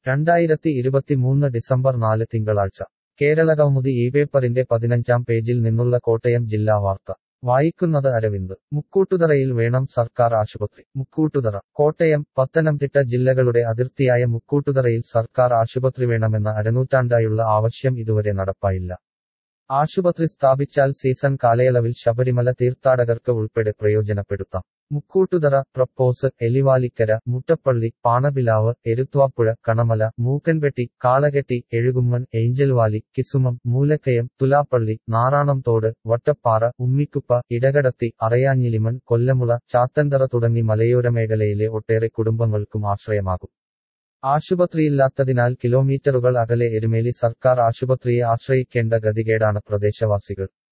രണ്ടായിരത്തി ഇരുപത്തിമൂന്ന് ഡിസംബർ നാല് തിങ്കളാഴ്ച കേരള കൗമുദി ഈ പേപ്പറിന്റെ പതിനഞ്ചാം പേജിൽ നിന്നുള്ള കോട്ടയം ജില്ലാ വാർത്ത വായിക്കുന്നത് അരവിന്ദ് മുക്കൂട്ടുതറയിൽ വേണം സർക്കാർ ആശുപത്രി മുക്കൂട്ടുതറ കോട്ടയം പത്തനംതിട്ട ജില്ലകളുടെ അതിർത്തിയായ മുക്കൂട്ടുതറയിൽ സർക്കാർ ആശുപത്രി വേണമെന്ന അരനൂറ്റാണ്ടായുള്ള ആവശ്യം ഇതുവരെ നടപ്പായില്ല ആശുപത്രി സ്ഥാപിച്ചാൽ സീസൺ കാലയളവിൽ ശബരിമല തീർത്ഥാടകർക്ക് ഉൾപ്പെടെ പ്രയോജനപ്പെടുത്താം മുക്കൂട്ടുതറ പ്രപ്പോസ് എലിവാലിക്കര മുട്ടപ്പള്ളി പാണപിലാവ് എരുത്വാപ്പുഴ കണമല മൂക്കൻപെട്ടി കാളകെട്ടി എഴുകുമ്മൻ ഏഞ്ചൽവാലി കിസുമം മൂലക്കയം തുലാപ്പള്ളി നാറാണംതോട് വട്ടപ്പാറ ഉമ്മിക്കുപ്പ ഇടകടത്തി അറയാഞ്ഞിലിമൺ കൊല്ലമുള ചാത്തന്തറ തുടങ്ങി മലയോര മേഖലയിലെ ഒട്ടേറെ കുടുംബങ്ങൾക്കും ആശ്രയമാകും ആശുപത്രിയില്ലാത്തതിനാൽ കിലോമീറ്ററുകൾ അകലെ എരുമേലി സർക്കാർ ആശുപത്രിയെ ആശ്രയിക്കേണ്ട ഗതികേടാണ് പ്രദേശവാസികൾ